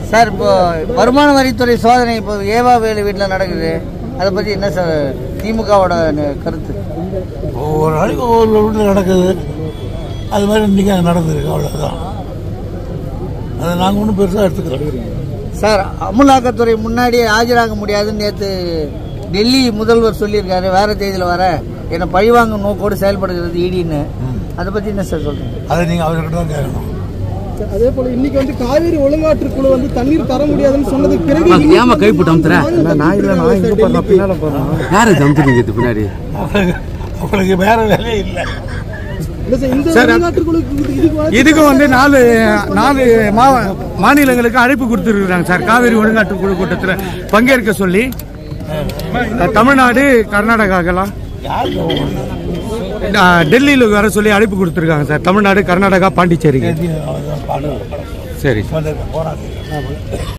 Sir இப்போ வருமான வரித்துறை சோதனை இப்போ ஏவா வேலு வீட்டில் நடக்குது அதை பற்றி என்ன சார் திமுகவோட ந- கருத்து ஒவ்வொரு நாளைக்கு ஒவ்வொரு வீட்டில் நடக்குது அது மாதிரி இன்றைக்கி அது நடந்திருக்கு அவ்வளோதான் அதை நாங்கள் ஒன்றும் பெருசாக எடுத்துக்கிறோம் சார் அமலாக்கத்துறை முன்னாடி ஆஜராக முடியாதுன்னு நேற்று டெல்லி முதல்வர் சொல்லியிருக்காரு வேற தேதியில் வர என்னை பழிவாங்க நோக்கோடு செயல்படுகிறது இடின்னு அதை பற்றி என்ன சார் சொல்கிறீங்க அதை நீங்கள் அவர்கிட்ட தான் கேட்கணும் அதே போல இன்னைக்கு வந்து காவேரி ஒழுங்காற்று குழு வந்து தண்ணீர் தர முடியாதுன்னு சொன்னதுக்கு பிறகு அம்மா, ஏம்மா கைப்பட்டு அமுத்துற? நான் இல்ல நான் இங்க போறேன் பின்னால யாரு தம்புறீங்க இது பின்னாடி அவங்களுக்கு அவங்களுக்கு வேற வேலையே இல்லை இல்ல சார் இந்த ஒழுங்காற்று குழு இதுக்கு வந்து இதுக்கு வந்து நாலு நாலு மா- மாநிலங்களுக்கு அழைப்பு கொடுத்துருக்காங்க சார் காவிரி ஒழுங்காற்று குழு கூட்டத்தில் பங்கேற்க சொல்லி அஹ், தமிழ்நாடு கர்நாடகாக்கெல்லாம் அஹ், டெல்லியில் வர சொல்லி அழைப்பு கொடுத்துருக்காங்க சார் தமிழ்நாடு கர்நாடகா பாண்டிச்சேரிக்கு பாடுறது சரி போராட்டம்